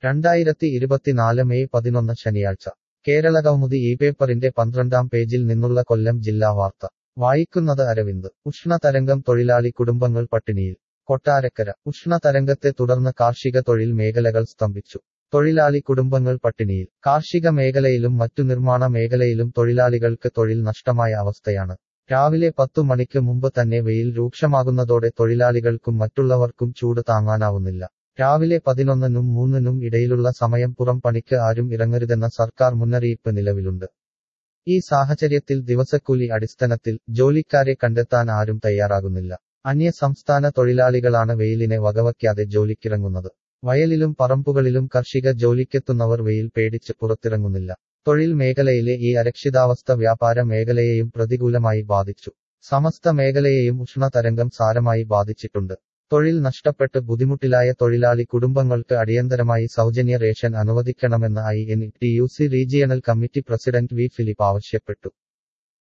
രണ്ടായിരത്തി ഇരുപത്തിനാല് മെയ് പതിനൊന്ന് ശനിയാഴ്ച കേരള കൗമുദി ഈ പേപ്പറിന്റെ പന്ത്രണ്ടാം പേജിൽ നിന്നുള്ള കൊല്ലം ജില്ലാ വാർത്ത വായിക്കുന്നത് അരവിന്ദ് ഉഷ്ണതരംഗം തൊഴിലാളി കുടുംബങ്ങൾ പട്ടിണിയിൽ കൊട്ടാരക്കര ഉഷ്ണതരംഗത്തെ തുടർന്ന് കാർഷിക തൊഴിൽ മേഖലകൾ സ്തംഭിച്ചു തൊഴിലാളി കുടുംബങ്ങൾ പട്ടിണിയിൽ കാർഷിക മേഖലയിലും മറ്റു നിർമ്മാണ മേഖലയിലും തൊഴിലാളികൾക്ക് തൊഴിൽ നഷ്ടമായ അവസ്ഥയാണ് രാവിലെ പത്തു മണിക്ക് മുമ്പ് തന്നെ വെയിൽ രൂക്ഷമാകുന്നതോടെ തൊഴിലാളികൾക്കും മറ്റുള്ളവർക്കും ചൂട് താങ്ങാനാവുന്നില്ല രാവിലെ പതിനൊന്നിനും മൂന്നിനും ഇടയിലുള്ള സമയം പുറം പണിക്ക് ആരും ഇറങ്ങരുതെന്ന സർക്കാർ മുന്നറിയിപ്പ് നിലവിലുണ്ട് ഈ സാഹചര്യത്തിൽ ദിവസക്കൂലി അടിസ്ഥാനത്തിൽ ജോലിക്കാരെ കണ്ടെത്താൻ ആരും തയ്യാറാകുന്നില്ല അന്യ സംസ്ഥാന തൊഴിലാളികളാണ് വെയിലിനെ വകവയ്ക്കാതെ ജോലിക്കിറങ്ങുന്നത് വയലിലും പറമ്പുകളിലും കർഷിക ജോലിക്കെത്തുന്നവർ വെയിൽ പേടിച്ച് പുറത്തിറങ്ങുന്നില്ല തൊഴിൽ മേഖലയിലെ ഈ അരക്ഷിതാവസ്ഥ വ്യാപാര മേഖലയെയും പ്രതികൂലമായി ബാധിച്ചു സമസ്ത മേഖലയെയും ഉഷ്ണതരംഗം സാരമായി ബാധിച്ചിട്ടുണ്ട് തൊഴിൽ നഷ്ടപ്പെട്ട് ബുദ്ധിമുട്ടിലായ തൊഴിലാളി കുടുംബങ്ങൾക്ക് അടിയന്തരമായി സൗജന്യ റേഷൻ അനുവദിക്കണമെന്ന് I N T U C regional committee president V Philip ആവശ്യപ്പെട്ടു